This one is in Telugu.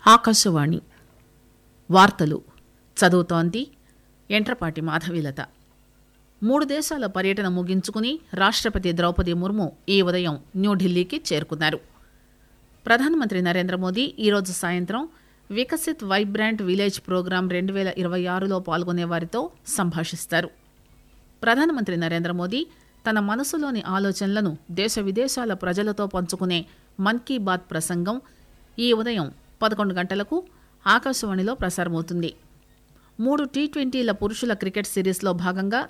ఆకాశవాణి వార్తలు చదువుతోంది ఎంట్రపాటి మాధవీలత మూడు దేశాల పర్యటన ముగించుకుని రాష్టపతి ద్రౌపది ముర్ము ఈ ఉదయం న్యూఢిల్లీకి చేరుకున్నారు ప్రధానమంత్రి నరేంద్ర మోదీ ఈరోజు సాయంత్రం వికసిత్ వైబ్రాంట్ విలేజ్ ప్రోగ్రాం రెండు వేల ఇరవై ఆరులో పాల్గొనే వారితో సంభాషిస్తారు ప్రధానమంత్రి నరేంద్ర మోదీ తన మనసులోని ఆలోచనలను దేశ విదేశాల ప్రజలతో పంచుకునే మన్ కీ బాత్ ప్రసంగం ఈ ఉదయం పదకొండు గంటలకు ఆకాశవాణిలో ప్రసారమవుతుంది మూడు టీ ట్వంటీల పురుషుల క్రికెట్ సిరీస్లో భాగంగా